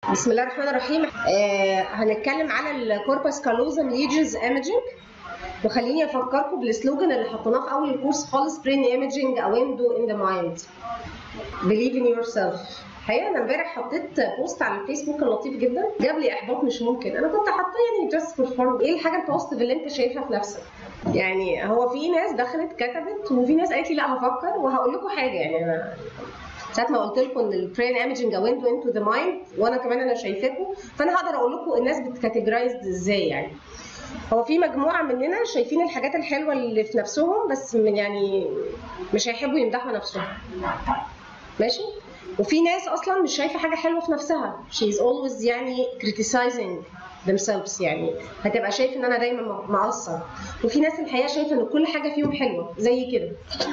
بسم الله الرحمن الرحيم آه هنتكلم على الكوربس كالوزم ليجنز ايمجنج وخليني افكركم بالسلوجان اللي حطيناه في اول الكورس خالص برين ايمجنج ا ويندو ان ذا مايند believe in yourself الحقيقه انا امبارح حطيت بوست على الفيسبوك لطيف جدا جاب لي احباط مش ممكن انا كنت حاطاه يعني جاست فور فun ايه الحاجه البوزيتيف اللي انت شايفها في نفسك يعني هو في ناس دخلت كتبت وفي ناس قالت لي لا هفكر وهقول لكم حاجه يعني انا ساعه ما قلت لكم ان البرين ايمجنج ا ويندو انتو ذا مايند وانا كمان انا شايفاكم فانا هقدر اقول لكم الناس بتكاتيجرايزد ازاي يعني هو في مجموعه مننا شايفين الحاجات الحلوه اللي في نفسهم بس من يعني مش هيحبوا يمدحوا نفسهم ماشي وفي ناس اصلا مش شايفه حاجه حلوه في نفسها she is always يعني criticizing themselves يعني هتبقى شايف ان انا دايما مقصر وفي ناس الحقيقه شايفه ان كل حاجه فيهم حلوه زي كده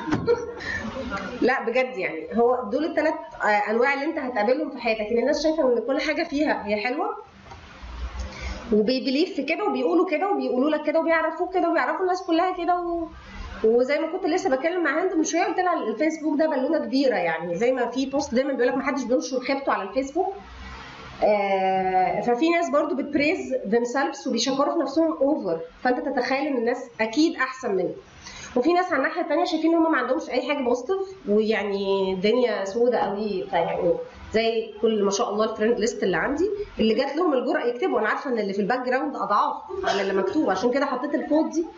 لا بجد يعني هو دول الثلاث انواع اللي انت هتقابلهم في حياتك ان الناس شايفه ان كل حاجه فيها هي حلوه وبيبليف في كده وبيقولوا كده وبيقولوا لك كده وبيعرفوك كده وبيعرفوا الناس كلها كده و... وزي ما كنت لسه بتكلم مع هند من شويه قلت لها الفيسبوك ده بالونه كبيره يعني زي ما في بوست دايما بيقول لك ما حدش بينشر خيبته على الفيسبوك آه ففي ناس برضو بتبريز themselves وبيشكروا في نفسهم اوفر فانت تتخيل ان الناس اكيد احسن منك وفي ناس على الناحيه الثانيه شايفين ان هم ما عندهمش اي حاجه بوزيتيف ويعني الدنيا سودة قوي فيعني زي كل ما شاء الله الفريند ليست اللي عندي اللي جات لهم الجرأه يكتبوا انا عارفه ان اللي في الباك جراوند اضعاف على اللي مكتوب عشان كده حطيت الكود دي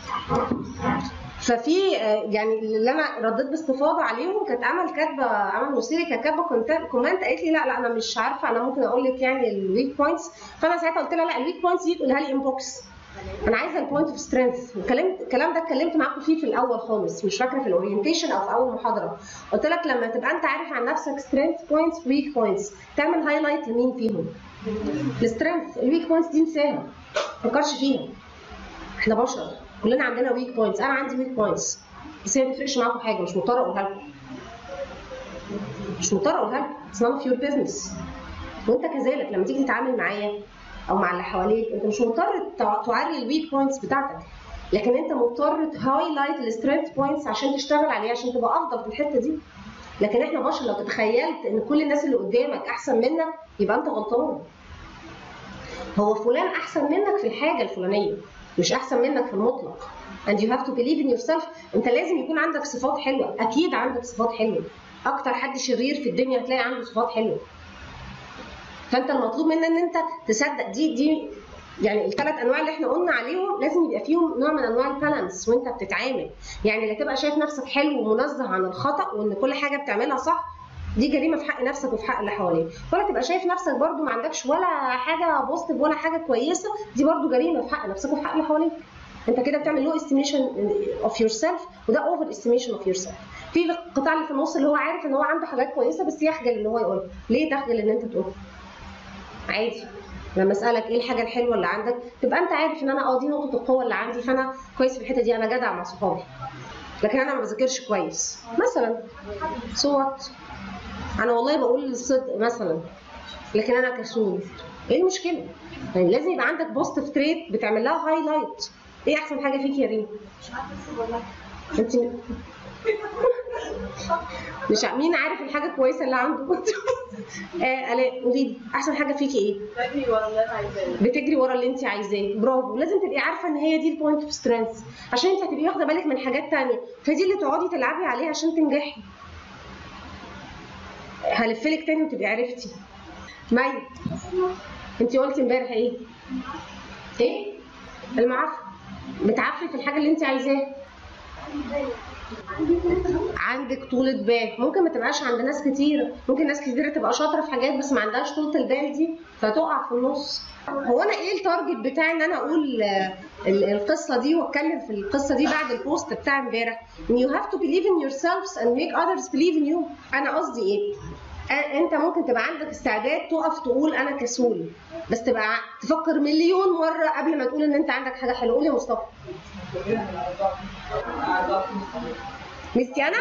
ففي يعني اللي انا رديت باستفاضه عليهم كانت امل كاتبه امل مصيري كانت كاتبه كومنت قالت لي لا لا انا مش عارفه انا ممكن اقول لك يعني الويك بوينتس فانا ساعتها قلت لها لا الويك بوينتس دي تقولها لي انبوكس انا عايزه البوينت اوف سترينث الكلام الكلام ده اتكلمت معاكم فيه في الاول خالص مش فاكره في الاورينتيشن او في اول محاضره قلت لك لما تبقى انت عارف عن نفسك سترينث بوينتس ويك بوينتس تعمل هايلايت لمين فيهم السترينث الويك بوينتس دي انساها ما تفكرش فيها احنا بشر كلنا عندنا ويك بوينتس انا عندي ويك بوينتس بس هي ما بتفرقش معاكم حاجه مش مضطره اقولها لكم مش مضطره اقولها لكم اتس نون اوف يور بزنس وانت كذلك لما تيجي تتعامل معايا او مع اللي حواليك انت مش مضطر تعري الويك بوينتس بتاعتك لكن انت مضطر تهايلايت السترينث بوينتس عشان تشتغل عليها عشان تبقى افضل في الحته دي لكن احنا بشر لو تخيلت ان كل الناس اللي قدامك احسن منك يبقى انت غلطان هو فلان احسن منك في الحاجه الفلانيه مش احسن منك في المطلق and you have to believe in yourself انت لازم يكون عندك صفات حلوه اكيد عندك صفات حلوه اكتر حد شرير في الدنيا هتلاقي عنده صفات حلوه فانت المطلوب منك ان انت تصدق دي دي يعني الثلاث انواع اللي احنا قلنا عليهم لازم يبقى فيهم نوع من انواع البالانس وانت بتتعامل يعني لا تبقى شايف نفسك حلو ومنزه عن الخطا وان كل حاجه بتعملها صح دي جريمه في حق نفسك وفي حق اللي حواليك ولا تبقى شايف نفسك برضو ما عندكش ولا حاجه بوزيتيف ولا حاجه كويسه دي برضو جريمه في حق نفسك وفي حق اللي حواليك انت كده بتعمل لو استيميشن اوف يور سيلف وده اوفر استيميشن اوف يور سيلف في القطاع اللي في النص اللي هو عارف ان هو عنده حاجات كويسه بس يخجل ان هو يقولها ليه تخجل ان انت تقولها عادي لما اسالك ايه الحاجه الحلوه اللي عندك تبقى انت عارف ان انا اه دي نقطه القوه اللي عندي فانا كويس في الحته دي انا جدع مع صحابي لكن انا ما بذاكرش كويس مثلا صوت انا والله بقول الصدق مثلا لكن انا كسول ايه المشكله يعني لازم يبقى عندك بوزيتيف تريت بتعمل لها هايلايت ايه احسن حاجه فيك يا ريم مش عارفه والله انت مش مين عارف الحاجه الكويسه اللي عنده آه الاء قولي لي احسن حاجه فيكي ايه بجري ورا اللي انا عايزاه بتجري ورا اللي انت عايزاه برافو لازم تبقي عارفه ان هي دي البوينت اوف سترينث عشان انت هتبقي واخده بالك من حاجات تانية فدي اللي تقعدي تلعبي عليها عشان تنجحي هلفلك تاني وتبقي عرفتي مي انت قلتي امبارح ايه ايه المعافى بتعافري في الحاجه اللي انت عايزاها عندك طولة بال ممكن ما تبقاش عند ناس كتير ممكن ناس كتيرة تبقى شاطرة في حاجات بس ما عندهاش طولة البال دي فتقع في النص هو انا ايه التارجت بتاعي ان انا اقول القصة دي واتكلم في القصة دي بعد البوست بتاع امبارح ان you have to believe in yourselves and make others believe in you انا قصدي ايه انت ممكن تبقى عندك استعداد تقف تقول انا كسول بس تبقى تفكر مليون مره قبل ما تقول ان انت عندك حاجه حلوه قول يا مصطفى ميستي انا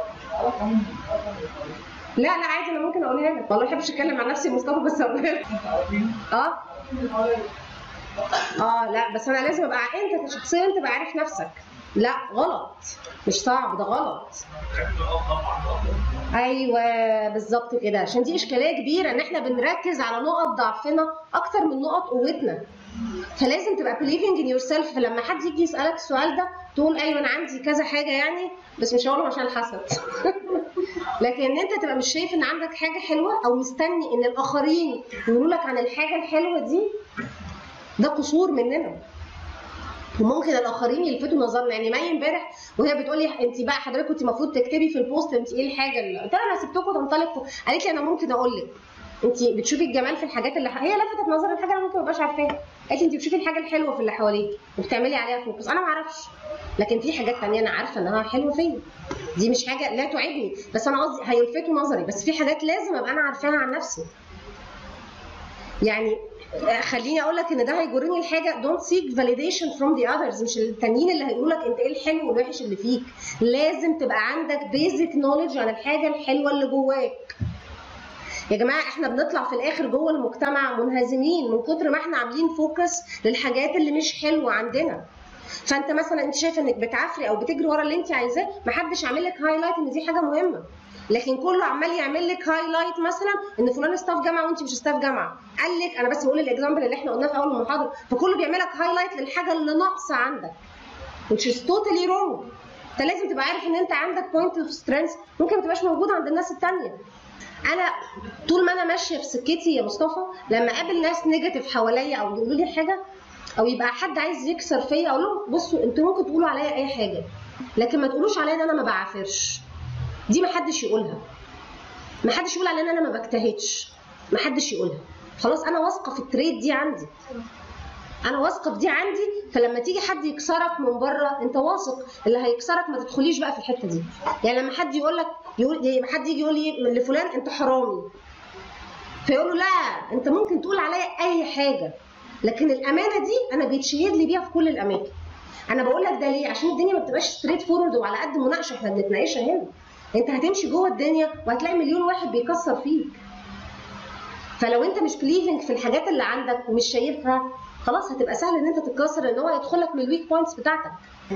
لا لا عادي انا ممكن اقولها لك والله ما بحبش اتكلم عن نفسي مصطفى بس اقولها لك اه اه لا بس انا لازم ابقى انت كشخصيا تبقى عارف نفسك لا غلط مش صعب ده غلط ايوه بالظبط كده عشان دي اشكاليه كبيره ان احنا بنركز على نقط ضعفنا اكتر من نقط قوتنا فلازم تبقى believing in yourself فلما حد يجي يسالك السؤال ده تقول ايوه انا عندي كذا حاجه يعني بس مش هقولهم عشان الحسد لكن ان انت تبقى مش شايف ان عندك حاجه حلوه او مستني ان الاخرين يقولوا لك عن الحاجه الحلوه دي ده قصور مننا وممكن الاخرين يلفتوا نظرنا يعني مي امبارح وهي بتقول لي انت بقى حضرتك كنت المفروض تكتبي في البوست انت ايه الحاجه اللي قلت لها انا سبتكم تنطلقوا قالت لي انا ممكن اقول لك انت بتشوفي الجمال في الحاجات اللي ح... هي لفتت نظري الحاجه انا ممكن ما ابقاش عارفاها قالت لي انت بتشوفي الحاجه الحلوه في اللي حواليك وبتعملي عليها فوكس انا ما اعرفش لكن في حاجات تانية انا عارفه انها حلوه فيا دي مش حاجه لا تعبني بس انا قصدي هيلفتوا نظري بس في حاجات لازم ابقى انا عارفاها عن نفسي يعني خليني اقول لك ان ده هيجرني لحاجه don't seek validation from the others مش التانيين اللي هيقولوا لك انت ايه الحلو والوحش اللي فيك لازم تبقى عندك basic knowledge عن الحاجه الحلوه اللي جواك يا جماعه احنا بنطلع في الاخر جوه المجتمع منهزمين من كتر ما احنا عاملين فوكس للحاجات اللي مش حلوه عندنا فانت مثلا انت شايفه انك بتعافري او بتجري ورا اللي انت عايزاه محدش عامل لك هايلايت ان دي حاجه مهمه لكن كله عمال يعمل لك هايلايت مثلا ان فلان ستاف جامعه وانت مش ستاف جامعه قال لك انا بس بقول الاكزامبل اللي احنا قلناه في اول المحاضره فكله بيعمل لك هايلايت للحاجه اللي ناقصه عندك which is totally wrong انت لازم تبقى عارف ان انت عندك بوينت اوف سترينث ممكن ما تبقاش موجوده عند الناس الثانيه انا طول ما انا ماشيه في سكتي يا مصطفى لما اقابل ناس نيجاتيف حواليا او يقولوا لي حاجه او يبقى حد عايز يكسر فيا اقول لهم بصوا انتوا ممكن تقولوا عليا اي حاجه لكن ما تقولوش عليا ان انا ما بعافرش دي ما حدش يقولها ما حدش يقول عليا ان انا ما بجتهدش ما حدش يقولها خلاص انا واثقه في التريد دي عندي انا واثقه في دي عندي فلما تيجي حد يكسرك من بره انت واثق اللي هيكسرك ما تدخليش بقى في الحته دي يعني لما حد يقول لك يقول حد يجي يقول لي لفلان انت حرامي فيقول له لا انت ممكن تقول عليا اي حاجه لكن الامانه دي انا بيتشهد لي بيها في كل الاماكن انا بقول لك ده ليه عشان الدنيا ما بتبقاش ستريت فورورد وعلى قد مناقشه احنا بنتناقشها هنا انت هتمشي جوه الدنيا وهتلاقي مليون واحد بيكسر فيك فلو انت مش بليفنج في الحاجات اللي عندك ومش شايفها خلاص هتبقى سهل ان انت تتكسر ان هو يدخل لك من الويك بوينتس بتاعتك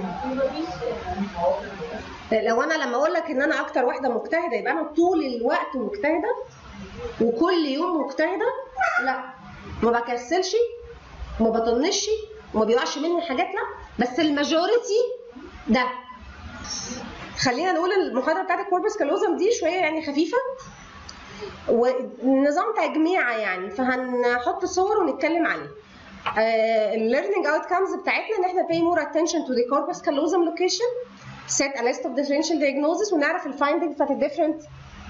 لو انا لما اقول لك ان انا اكتر واحده مجتهده يبقى انا طول الوقت مجتهده وكل يوم مجتهده لا ما بكسلش وما بطنش وما بيقعش مني حاجات لا بس الماجوريتي ده خلينا نقول المحاضره بتاعت الكوربس كالوزم دي شويه يعني خفيفه ونظام تجميعه يعني فهنحط صور ونتكلم عليه الليرنينج اوت كامز بتاعتنا ان احنا pay more attention to the corpus callosum location set a list of differential diagnosis ونعرف الفايندنج بتاعت الديفرنت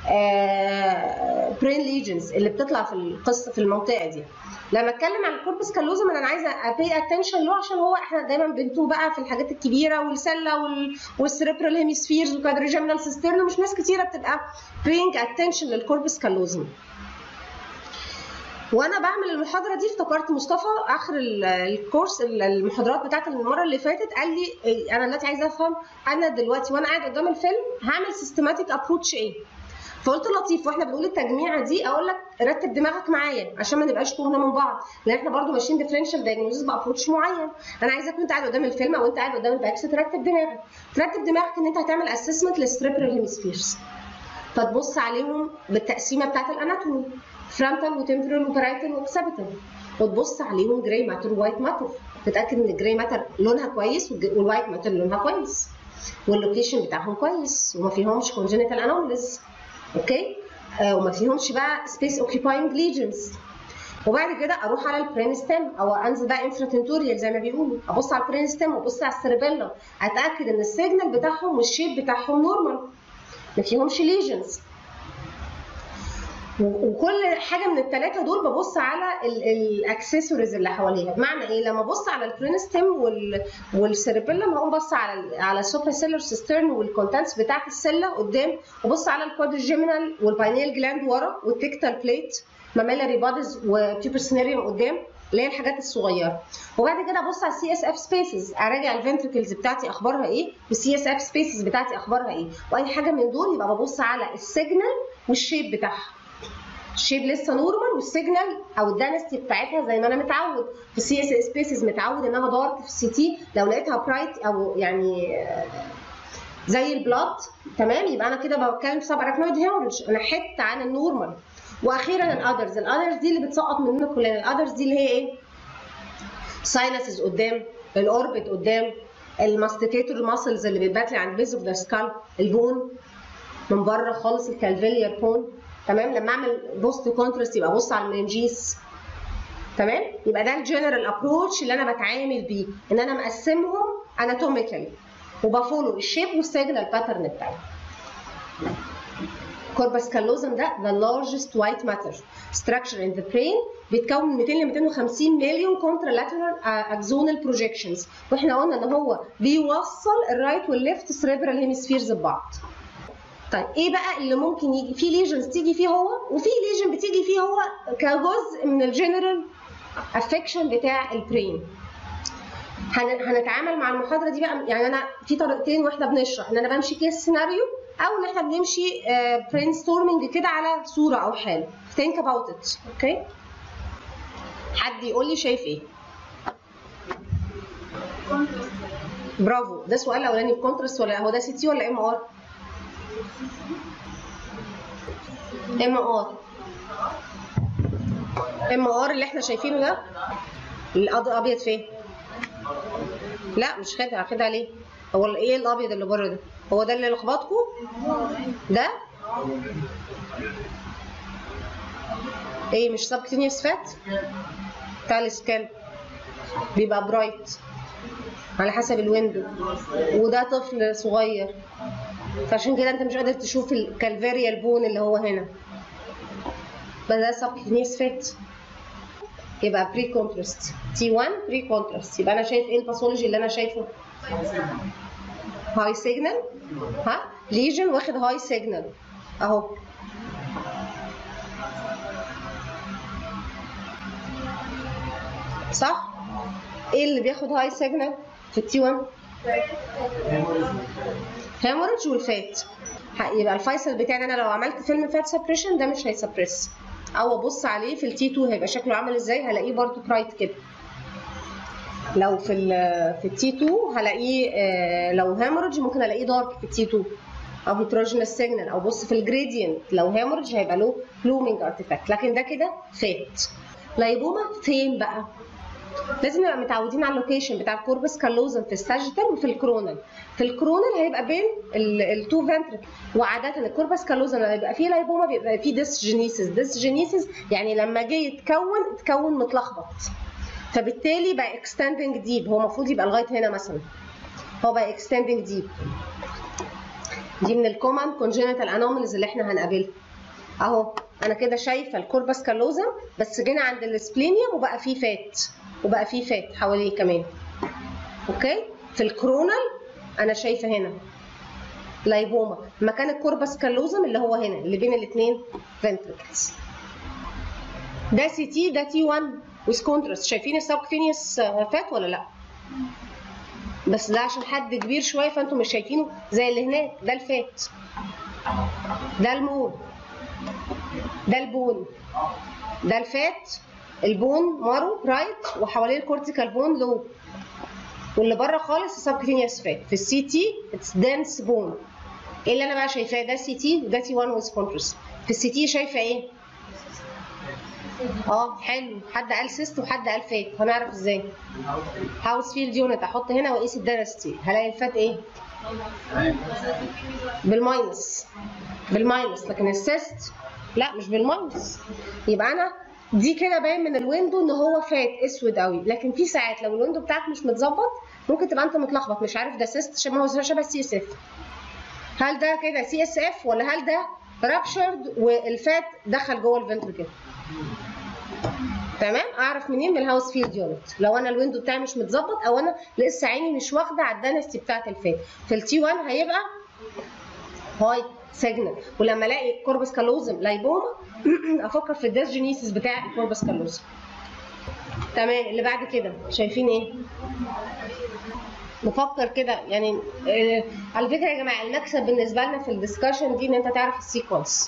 برين ليجنز اللي بتطلع في القصه في المنطقه دي لما اتكلم عن الكوربس كالوزم انا عايزه ابي اتنشن له عشان هو احنا دايما بنتوه بقى في الحاجات الكبيره والسله وال... والسريبرال هيميسفيرز والكوادريجيمنال سيسترن ومش ناس كتيره بتبقى بينج اتنشن للكوربس كالوزم وانا بعمل المحاضره دي افتكرت مصطفى اخر الكورس المحاضرات بتاعت المره اللي فاتت قال لي انا دلوقتي عايزه افهم انا دلوقتي وانا قاعد قدام الفيلم هعمل سيستماتيك ابروتش ايه فقلت لطيف واحنا بنقول التجميعه دي اقول لك رتب دماغك معايا عشان ما نبقاش تهنا من بعض لان احنا برضو ماشيين ديفرنشال دايجنوزز بابروتش معين انا عايزك وانت قاعد قدام الفيلم او انت قاعد قدام الباكس ترتب دماغك ترتب دماغك ان انت هتعمل اسسمنت للسريبرال هيمسفيرز فتبص عليهم بالتقسيمه بتاعت الاناتومي فرونتال وتمبرال وبرايتال وسابيتال وتبص عليهم جراي ماتر ووايت ماتر تتاكد ان الجراي ماتر لونها كويس والوايت ماتر لونها كويس واللوكيشن بتاعهم كويس وما فيهمش congenital anomalies اوكي آه وما فيهمش بقى سبيس اوكيباينج ليجنز وبعد كده اروح على البرين ستيم او انزل بقى انفراتنتوريال زي ما بيقولوا ابص على البرين ستيم وابص على السيربيلا اتاكد ان السيجنال بتاعهم والشيب بتاعهم نورمال ما فيهمش ليجنز وكل حاجه من الثلاثه دول ببص على الاكسسوارز اللي حواليها بمعنى ايه لما ابص على البرينستيم وال والسيربيلم هقوم بص على على السوبر سيلر سيسترن والكونتنتس بتاعت السله قدام وبص على الكوادرجيمينال والباينيال جلاند ورا والتكتال بليت ماميلاري بوديز وتيوبر سيناريوم قدام اللي هي الحاجات الصغيره وبعد كده ابص على السي اس اف سبيسز اراجع الفنتركلز بتاعتي اخبارها ايه والسي اس اف سبيسز بتاعتي اخبارها ايه واي حاجه من دول يبقى ببص على السيجنال والشيب بتاعها الشيب لسه نورمال والسيجنال او الدانستي بتاعتها زي ما انا متعود في السي اس سبيسز متعود انها دارك في السي تي لو لقيتها برايت او يعني آه، زي البلاد تمام يبقى انا كده بتكلم في سب اراكنويد هيموريدج انا حته عن النورمال واخيرا الادرز الادرز دي اللي بتسقط مننا كلنا الادرز دي اللي هي ايه ساينسز قدام الاوربت قدام الماستيكيتور ماسلز اللي بتبات لي عند بيز اوف ذا سكال البون من بره خالص الكالفيليار بون تمام لما اعمل بوست كونتراست يبقى ابص على المنجيس تمام يبقى ده الجنرال ابروتش اللي انا بتعامل بيه ان انا مقسمهم اناتوميكالي وبفولو الشيب والسيجنال باترن بتاعي كوربس كالوزم ده the largest white matter structure in the brain بيتكون من 200 ل 250 مليون contralateral axonal projections واحنا قلنا ان هو بيوصل الرايت والليفت cerebral هيمسفيرز ببعض طيب ايه بقى اللي ممكن يجي في ليجنز تيجي فيه هو وفي ليجن بتيجي فيه هو كجزء من الجنرال افكشن بتاع البرين هن- هنتعامل مع المحاضره دي بقى يعني انا في طريقتين واحنا بنشرح ان انا بمشي كيس سيناريو او ان احنا بنمشي برين ستورمنج كده على صوره او حاله think about it اوكي حد يقول لي شايف ايه برافو ده سؤال الاولاني بكونترست ولا هو ده سي تي ولا ام ار ام ار ام ار اللي احنا شايفينه ده الابيض فين لا مش خدها خدها ليه هو ال- ايه الابيض اللي بره ده هو ده اللي لخبطكم ده ايه مش سبكتينيوس فات بتاع السكان بيبقى برايت على حسب الويندو وده طفل صغير فعشان كده انت مش قادر تشوف الكالفيريا البون اللي هو هنا بس ده سبكتينيوس فات يبقى بري كونتراست تي 1 بري كونتراست يبقى انا شايف ايه الباثولوجي اللي انا شايفه هاي سيجنال ها ليجن واخد هاي سيجنال اهو صح ايه اللي بياخد هاي سيجنال في التي 1 هيموريدج والفات ه- يبقى الفيصل بتاعي إن انا لو عملت فيلم فات سبريشن ده مش هيسبريس او ابص عليه في التي 2 هيبقى شكله عامل ازاي هلاقيه برضو برايت كده لو في ال في التي 2 هلاقيه آه، لو هيموريدج ممكن الاقيه دارك في التي 2 او هيتروجينس سيجنال او بص في الجريدينت لو هيموريدج هيبقى له بلومينج ارتيفاكت لكن ده كده فات لايبوما فين بقى لازم نبقى متعودين على اللوكيشن بتاع الكوربس كالوزم في الساجيتال وفي الكرونال في الكرونال هيبقى بين التو فنترك وعاده الكوربس كالوزم لما يبقى فيه لايبوما بيبقى فيه ديسجينيسيس ديسجينيسيس يعني لما جه يتكون اتكون متلخبط فبالتالي بقى اكستندنج ديب هو المفروض يبقى لغايه هنا مثلا هو بقى اكستندنج ديب دي من الكومن كونجينيتال انوماليز اللي احنا هنقابلها اهو انا كده شايفه الكوربس كالوزم بس جينا عند السبلينيوم وبقى فيه فات وبقى فيه فات حواليه كمان اوكي في الكرونال انا شايفه هنا لايبوما مكان الكوربس كالوزم اللي هو هنا اللي بين الاثنين فنتركلز ده سي تي ده تي 1 ويز كونتراست شايفين السبكتينيوس فات ولا لا بس ده عشان حد كبير شويه فانتم مش شايفينه زي اللي هناك ده الفات ده المون ده البون ده الفات البون مارو رايت وحواليه الكورتيكال بون لو واللي بره خالص السبكتينيوس فات في السي تي اتس دانس بون ايه اللي انا بقى شايفاه ده سي تي وده تي 1 ويز كونتراست في السي تي شايفه ايه اه حلو حد قال سيست وحد قال فات هنعرف ازاي هاوس فيلد يونت احط هنا واقيس الدنستي هلاقي الفات ايه بالماينس بالماينس لكن السيست لا مش بالماينس يبقى انا دي كده باين من الويندو ان هو فات اسود قوي لكن في ساعات لو الويندو بتاعك مش متظبط ممكن تبقى انت متلخبط مش عارف ده سيست شبه هو شبه السي اس اف هل ده كده سي اس اف ولا هل ده رابشرد والفات دخل جوه الفنتركل تمام اعرف منين من الهاوس فيلد يونت لو انا الويندو بتاعي مش متظبط او انا لسه عيني مش واخده على الدنستي بتاعت الفات في التي 1 هيبقى هاي سيجنال ولما الاقي كوربس كالوزم لايبوما افكر في الديسجينيسيس بتاع الكوربس كالوزم تمام اللي بعد كده شايفين ايه نفكر كده يعني آه على فكره يا جماعه المكسب بالنسبه لنا في الدسكشن دي ان انت تعرف السيكونس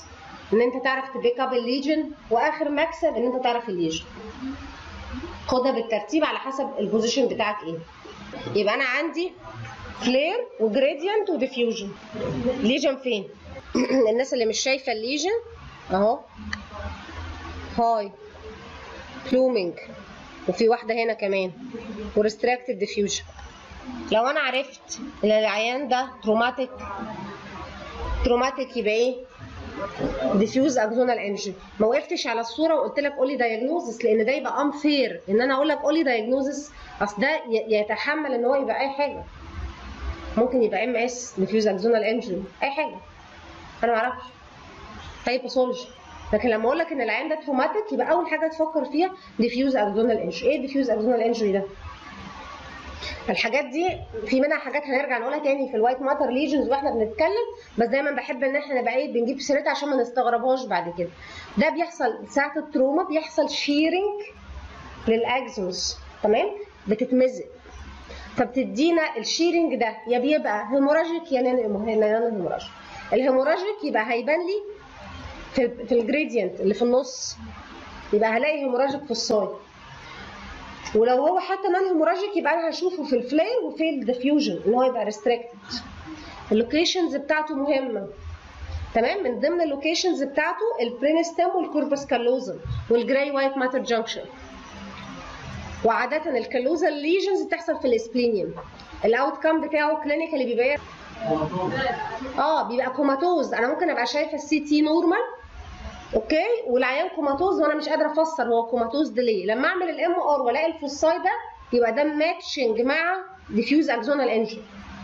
ان انت تعرف تبيك اب الليجن واخر مكسب ان انت تعرف الليجن خدها بالترتيب على حسب البوزيشن بتاعك ايه يبقى انا عندي فلير وجريدينت وديفيوجن ليجن فين الناس اللي مش شايفه الليجن اهو هاي بلومينج وفي واحده هنا كمان وريستراكتد ديفيوجن لو انا عرفت ان العيان ده تروماتيك تروماتيك يبقى ايه ديفيوز اكزونال انجري ما وقفتش على الصوره وقلت لك قولي دايجنوزس لان ده يبقى انفير ان انا اقول لك قولي دايجنوزس اصل ده ي- يتحمل ان هو يبقى اي حاجه ممكن يبقى ام اس ديفيوز اكزونال انجري اي حاجه انا ما اعرفش اي باثولوجي لكن لما اقول لك ان العيان ده تروماتيك يبقى اول حاجه تفكر فيها ديفيوز اكزونال انجري ايه ديفيوز اكزونال انجري ده الحاجات دي في منها حاجات هنرجع نقولها تاني في الوايت ماتر ليجنز واحنا بنتكلم بس دايما بحب ان احنا نبقى ايه بنجيب سيرتها عشان ما نستغربهاش بعد كده ده بيحصل ساعه التروما بيحصل شيرنج للاكزوس تمام بتتمزق فبتدينا الشيرنج ده يا بيبقى هيموراجيك يا نان هيموراجيك الهيموراجيك يبقى هيبان لي في في الجريدينت اللي في النص يبقى هلاقي هيموراجيك في الصاي ولو هو حتى نان هيموراجيك يبقى انا هشوفه في الفلير وفي الديفيوجن ان هو يبقى ريستريكتد اللوكيشنز بتاعته مهمه تمام من ضمن اللوكيشنز بتاعته البرينستم والكوربس كالوزم والجراي وايت ماتر جانكشن وعاده الكالوزال ليجنز بتحصل في الاسبلينيوم الاوت كام بتاعه كلينيكالي بيبقى إيه؟ اه بيبقى كوماتوز انا ممكن ابقى شايفه السي تي نورمال اوكي والعيان كوماتوز وانا مش قادره افسر هو كوماتوز ده ليه لما اعمل الام ار والاقي الفوساي ده يبقى ده ماتشنج مع ديفيوز اكزونال انجري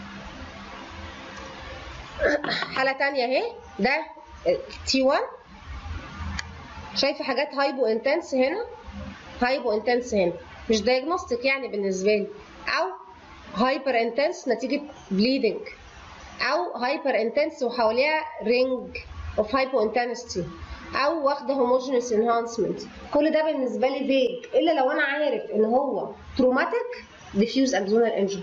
حاله تانية اهي ده تي 1 شايفه حاجات هايبو انتنس هنا هايبو انتنس هنا مش دايجنوستيك يعني بالنسبه لي او هايبر انتنس نتيجه بليدنج او هايبر انتنس وحواليها رينج اوف هايبو انتنستي او واخده هوموجينس انهانسمنت كل ده بالنسبه لي فيج الا لو انا عارف ان هو تروماتيك ديفيوز اكزونال انجري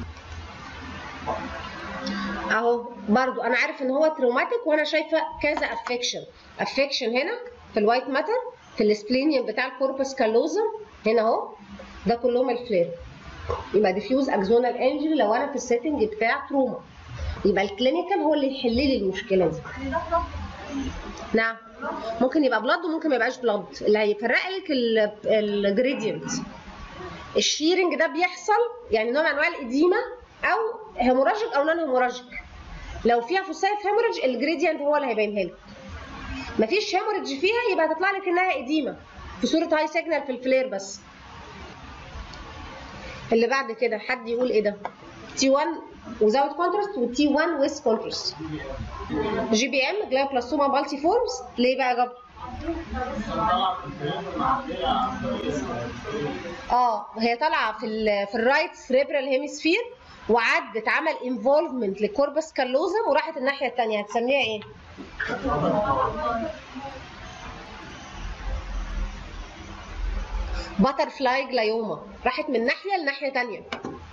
اهو برضو انا عارف ان هو تروماتيك وانا شايفه كذا افكشن افكشن هنا في الوايت ماتر في السبلينيوم بتاع الكوربس كالوزم هنا اهو ده كلهم الفلير يبقى ديفيوز اكزونال انجري لو انا في السيتنج بتاع تروما يبقى الكلينيكال هو اللي يحل لي المشكله دي نعم ممكن يبقى بلاد وممكن ما يبقاش بلاد اللي هيفرق لك الجريدينت الشيرنج ده بيحصل يعني نوع من انواع الاديمه او هيموراجيك او نون هيموراجيك لو فيها فوسايت هيموريج الجريدينت هو اللي هيبينها لك مفيش هيموريج فيها يبقى هتطلع لك انها اديمه في صوره هاي سيجنال في الفلير بس اللي بعد كده حد يقول ايه ده تي 1 without contrast وتي 1 with contrast جي بي ام جلايوبلاستوما مالتي فورمز ليه بقى يا جبر؟ اه هي طالعه في ال في الرايت سريبرال هيمسفير وعدت عمل انفولفمنت لكوربس كالوزم وراحت الناحيه الثانيه هتسميها ايه؟ باتر فلاي جلايوما راحت من ناحيه لناحيه ثانيه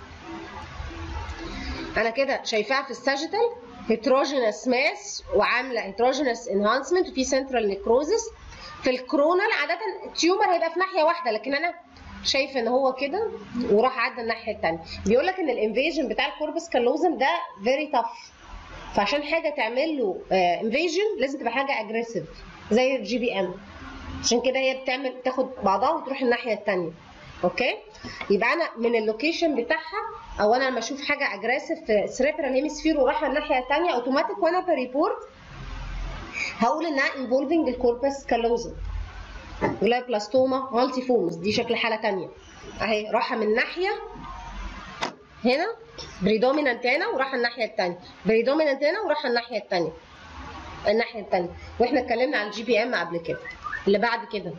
انا كده شايفاها في الساجيتال هيتروجينس ماس وعامله هيتروجينس انهانسمنت وفي سنترال نيكروزس في الكرونال عاده التيومر هيبقى في ناحيه واحده لكن انا شايفه ان هو كده وراح عدى الناحيه الثانيه بيقول لك ان الانفيجن بتاع الكوربس كالوزم ده فيري تاف فعشان حاجه تعمل له انفيجن لازم تبقى حاجه اجريسيف زي الجي بي ام عشان كده هي بتعمل تاخد بعضها وتروح الناحيه الثانيه اوكي يبقى انا من اللوكيشن بتاعها او انا لما اشوف حاجه اجريسيف في سريبرال هيمسفير ورايحه الناحيه الثانيه اوتوماتيك وانا بريبورت هقول انها انفولفنج الكوربس كالوزم جلايوبلاستوما مالتي فورمز دي شكل حاله ثانيه اهي راحه من ناحيه هنا بريدومينانت هنا وراح الناحيه الثانيه بريدومينانت هنا وراح الناحيه الثانيه الناحيه الثانيه واحنا اتكلمنا عن الجي بي ام قبل كده اللي بعد كده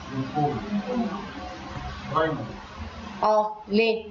اه ليه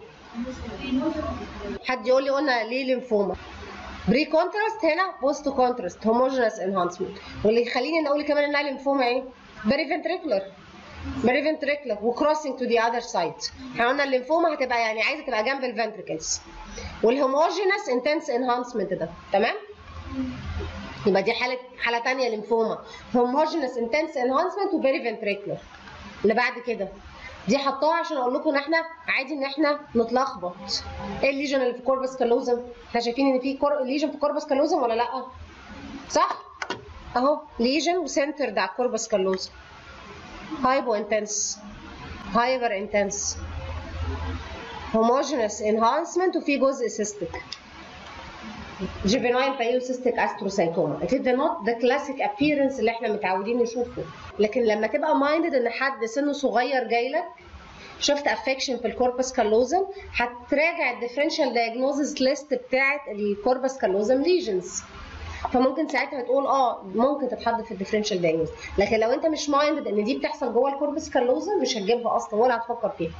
حد يقول لي قلنا ليه ليمفوما بري كونتراست هنا بوست كونتراست هوموجينس انهانسمنت واللي يخليني اقول كمان انها ليمفوما ايه بري فنتريكولر بري فنتريكولر وكروسنج تو ذا اذر سايد احنا قلنا الليمفوما هتبقى يعني عايزه تبقى جنب الفنتريكلز والهوموجينس انتنس انهانسمنت ده تمام يبقى دي حاله حاله ثانيه ليمفوما homogeneous intense enhancement و periventricular اللي بعد كده دي حطاها عشان اقول لكم ان احنا عادي ان احنا نتلخبط ايه الليجن اللي في كوربس كالوزم احنا شايفين ان في كور... ليجن في كوربس كالوزم ولا لا صح اهو ليجن وسنتر ده على الكوربس كالوزم هايبو انتنس هايبر انتنس homogeneous enhancement وفي جزء سيستيك juvenile pyelocystic astrocytoma it is not the classic appearance اللي احنا متعودين نشوفه لكن لما تبقى minded ان حد سنه صغير جاي لك شفت افكشن في الكوربس كالوزم هتراجع الديفرنشال دايجنوزز ليست بتاعت الكوربس كالوزم ليجنز فممكن ساعتها تقول اه ممكن تتحط في الديفرنشال دايجنوز لكن لو انت مش مايندد ان دي بتحصل جوه الكوربس كالوزم مش هتجيبها اصلا ولا هتفكر فيها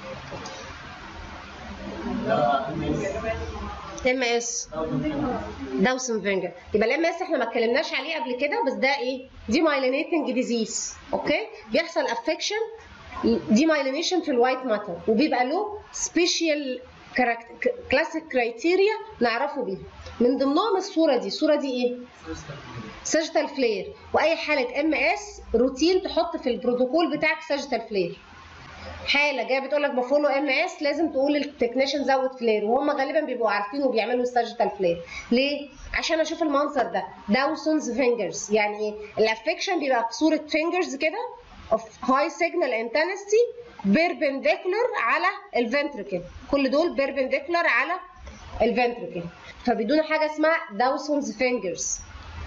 ام اس داوسن فينجر يبقى الام اس احنا ما اتكلمناش عليه قبل كده بس ده ايه دي مايلينيتنج ديزيز اوكي بيحصل افكشن دي مايلينيشن في الوايت ماتر وبيبقى له سبيشال كلاسيك كرايتيريا نعرفه بيها من ضمنهم الصوره دي الصوره دي ايه ساجيتال فلير واي حاله ام اس روتين تحط في البروتوكول بتاعك ساجيتال فلير حاله جايه بتقول لك بفولو ام اس لازم تقول للتكنيشن زود فلير وهم غالبا بيبقوا عارفين وبيعملوا الساجيتال فلير ليه عشان اشوف المنظر ده داوسونز فينجرز يعني ايه الافكشن بيبقى بصوره فينجرز كده اوف هاي سيجنال انتنستي بيربنديكولار على الفنتركل كل دول بيربنديكولار على الفنتركل فبيدونا حاجه اسمها داوسونز فينجرز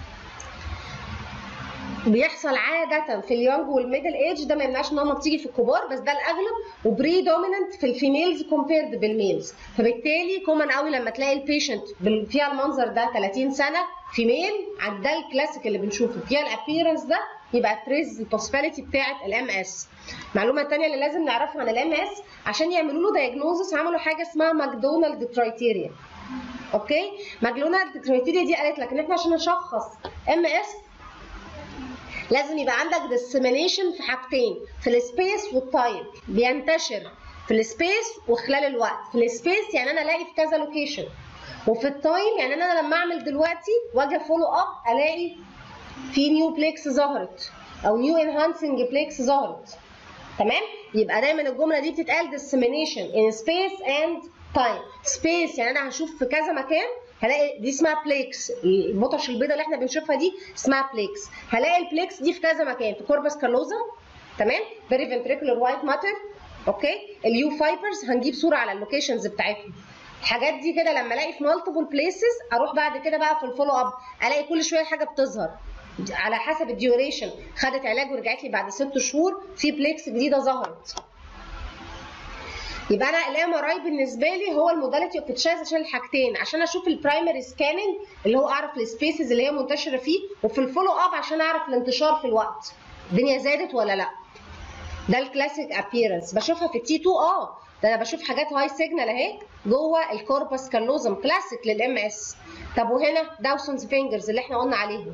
بيحصل عادة في اليونج والميدل ايج ده ما يمنعش ان هو بتيجي في الكبار بس ده الاغلب وبري دوميننت في الفيميلز كومبيرد بالميلز فبالتالي كومن قوي لما تلاقي البيشنت فيها المنظر ده 30 سنة فيميل ده الكلاسيك اللي بنشوفه فيها الابييرنس ده يبقى تريز البوسبيليتي بتاعت الام اس المعلومه الثانيه اللي لازم نعرفها عن الام اس عشان يعملوا له دايجنوزس عملوا حاجه اسمها ماكدونالد كرايتيريا اوكي ماكدونالد كرايتيريا دي قالت لك ان احنا عشان نشخص ام اس لازم يبقى عندك dissemination في حاجتين في السبيس والتايم بينتشر في السبيس وخلال الوقت في السبيس يعني انا الاقي في كذا لوكيشن وفي التايم يعني انا لما اعمل دلوقتي واجي فولو اب الاقي في نيو بليكس ظهرت او نيو انهانسنج بليكس ظهرت تمام يبقى دايما الجمله دي بتتقال dissemination in space and time space يعني انا هشوف في كذا مكان هلاقي دي اسمها بليكس البطش البيضاء اللي احنا بنشوفها دي اسمها بليكس هلاقي البليكس دي في كذا مكان في كوربس كالوزا تمام بيري فنتريكولار وايت ماتر اوكي اليو فايبرز هنجيب صوره على اللوكيشنز بتاعتهم الحاجات دي كده لما الاقي في مالتيبل بليسز اروح بعد كده بقى في الفولو اب الاقي كل شويه حاجه بتظهر على حسب الديوريشن خدت علاج ورجعت لي بعد ست شهور في بليكس جديده ظهرت يبقى انا الام ار اي بالنسبه لي هو الموداليتي اوف تشايز عشان الحاجتين عشان اشوف البرايمري سكاننج اللي هو اعرف السبيسز اللي هي منتشره فيه وفي الفولو اب عشان اعرف الانتشار في الوقت الدنيا زادت ولا لا ده الكلاسيك ابييرنس بشوفها في التي 2 اه ده انا بشوف حاجات هاي سيجنال اهي جوه الكوربس كالوزم كلاسيك للام اس طب وهنا داوسونز فينجرز اللي احنا قلنا عليهم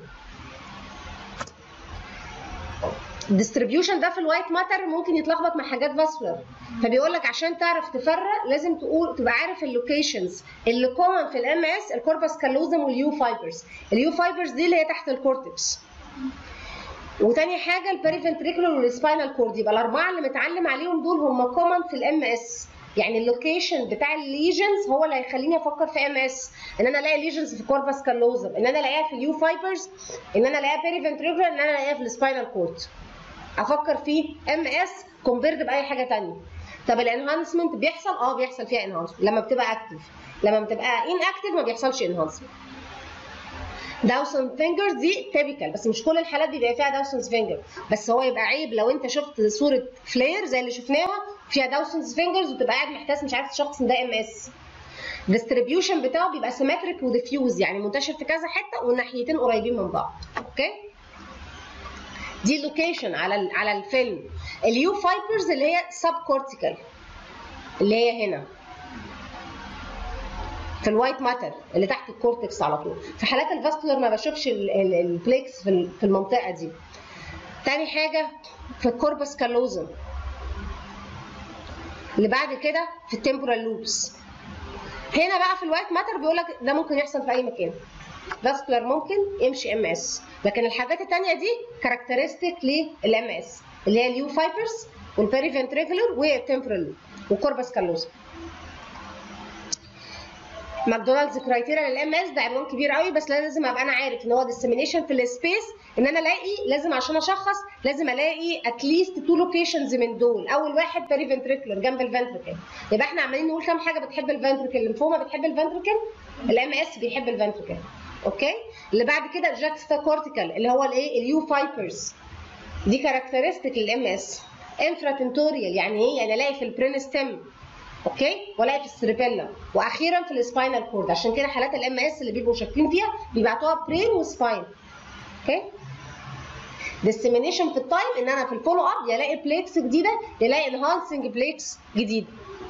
الديستريبيوشن ده في الوايت ماتر ممكن يتلخبط مع حاجات فاسولار فبيقول لك عشان تعرف تفرق لازم تقول تبقى عارف اللوكيشنز اللي كومن في الام اس الكوربس كالوزم واليو فايبرز اليو فايبرز دي اللي هي تحت الكورتكس وتاني حاجه البريفنتريكولار والسباينال كورد يبقى الاربعه اللي متعلم عليهم دول هم كومن في الام اس يعني اللوكيشن بتاع الليجنز هو اللي هيخليني افكر في ام اس ان انا الاقي ليجنز في كوربس كالوزم ان انا الاقيها في اليو فايبرز ان انا الاقيها بيريفنتريكولار ان انا الاقيها في السباينال كورد افكر في ام اس كومبيرد باي حاجه ثانيه طب الانهانسمنت بيحصل اه بيحصل فيها انهانسمنت لما بتبقى اكتف لما بتبقى ان اكتف ما بيحصلش انهانسمنت داوسون فينجر دي تيبيكال بس مش كل الحالات بيبقى فيها داوسونز فينجر بس هو يبقى عيب لو انت شفت صوره فلير زي اللي شفناها فيها داوسونز فينجرز وتبقى قاعد محتاس مش عارف تشخص ان ده ام اس الديستريبيوشن بتاعه بيبقى سيمتريك وديفيوز يعني منتشر في كذا حته والناحيتين قريبين من بعض اوكي دي لوكيشن على على الفيلم اليو فايبرز اللي هي سب كورتيكال اللي هي هنا في الوايت ماتر اللي تحت الكورتكس على طول في حالات الفاسكولار ما بشوفش البليكس في في المنطقه دي تاني حاجه في الكوربس كالوزم اللي بعد كده في التمبورال لوبس هنا بقى في الوايت ماتر بيقول لك ده ممكن يحصل في اي مكان فاسكولار ممكن يمشي ام اس لكن الحاجات الثانيه دي كاركترستيك للام اس اللي هي اليو فايبرز والبيري فنتريكولر والتمبرال وكوربس كالوزا ماكدونالدز كرايتيريا للام اس ده عنوان كبير قوي بس لازم ابقى انا عارف ان هو ديسيمينيشن في السبيس ان انا الاقي لازم عشان اشخص لازم الاقي اتليست تو لوكيشنز من دول اول واحد بيري فنتريكولر جنب الفنتريكل يبقى احنا عمالين نقول كام حاجه بتحب الفنتريكل الليمفوما بتحب الفنتريكل الام اس بيحب الفنتريكل اوكي اللي بعد كده الجاكستا كورتيكال اللي هو الايه اليو فايبرز دي كاركترستيك للام اس انفراتنتوريال يعني ايه يعني الاقي في البرين ستيم اوكي والاقي في السيربيلا واخيرا في السباينال كورد عشان كده حالات الام اس اللي بيبقوا شاكين فيها بيبعتوها برين وسباين اوكي ديسيمينيشن في التايم ان انا في الفولو اب يلاقي بليكس جديده يلاقي انهانسنج بليكس جديده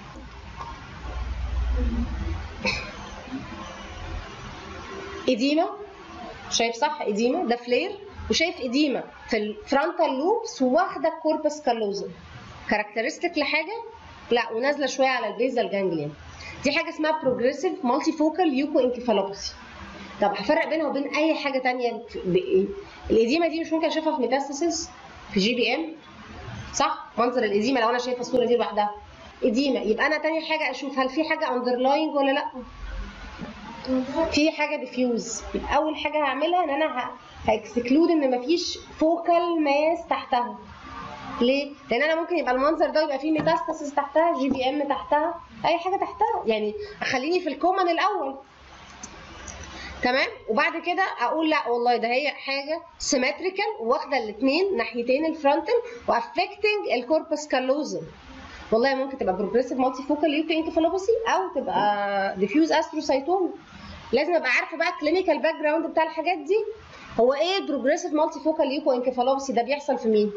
اديما شايف صح اديما ده فلير وشايف اديما في الفرونتال لوبس واخده الكوربس كالوزا كاركترستيك لحاجه لا ونازله شويه على البيزال جانجليون دي حاجه اسمها بروجريسيف مالتي فوكال يوكو انكفالوباثي طب هفرق بينها وبين اي حاجه تانية بايه الاديمه دي مش ممكن اشوفها في ميتاستاسيس في جي بي ام صح منظر الاديمه لو انا شايفه الصوره دي لوحدها اديمه يبقى انا تاني حاجه اشوف هل في حاجه اندرلاينج ولا لا في حاجه ديفيوز يبقى اول حاجه هعملها ان انا هاكسكلود ان مفيش فوكال ماس تحتها ليه؟ لان انا ممكن يبقى المنظر ده يبقى فيه ميتاستاسيس تحتها جي بي ام تحتها اي حاجه تحتها يعني اخليني في الكومن الاول تمام وبعد كده اقول لا والله ده هي حاجه سيمتريكال واخده الاثنين ناحيتين الفرونتال وافكتنج الكوربس كالوزم والله ممكن تبقى بروجريسيف مالتي فوكال ليوكو انكفالوباثي او تبقى ديفيوز استروسايتوم لازم ابقى عارفه بقى الكلينيكال باك جراوند بتاع الحاجات دي هو ايه البروجريسيف مالتي فوكال ليوكو انكفالوباثي ده بيحصل في مين؟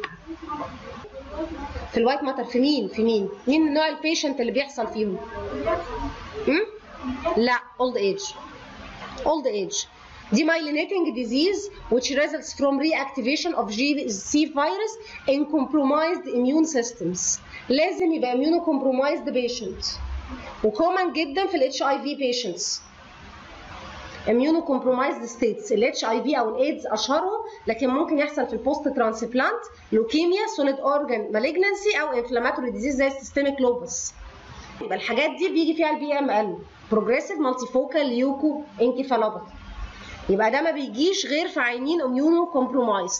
في الوايت ماتر في مين؟ في مين؟ مين نوع البيشنت اللي بيحصل فيهم؟ امم لا اولد ايج old age demyelinating disease which results from reactivation of GC virus in compromised immune systems لازم يبقى immunocompromised patient وكومن جدا في ال HIV patients immunocompromised states ال HIV او الايدز اشهرهم لكن ممكن يحصل في البوست ترانسبلانت لوكيميا سوليد اورجان مالجنسي او انفلاماتوري ديزيز زي السيستميك لوبس يبقى الحاجات دي بيجي فيها البي ام ال بروجريسيف مالتي فوكال ليوكو انكفالوباثي يبقى ده ما بيجيش غير في عينين اميونو كومبرومايزد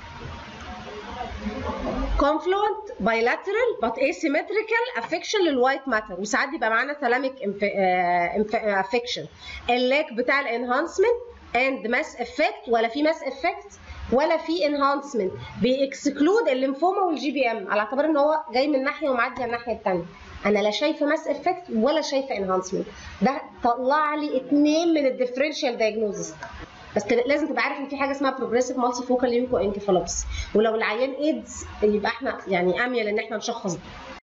confluent bilateral but asymmetrical affection للوايت ماتر وساعات بيبقى معانا ثلاميك affection اللاك بتاع الانهانسمنت اند ماس افكت ولا في ماس افكت ولا في انهانسمنت بيكسكلود الليمفوما والجي بي ام على اعتبار ان هو جاي من ناحيه ومعدي على الناحيه الثانيه انا لا شايفه ماس افكت ولا شايفه انهانسمنت ده طلع لي اثنين من الديفرنشال دايجنوزس بس لازم تبقى عارف ان في حاجه اسمها بروجريسيف مالتي فوكال ليوكو انكفالوبس ولو العيان ايدز يبقى احنا يعني اميل ان احنا نشخص ده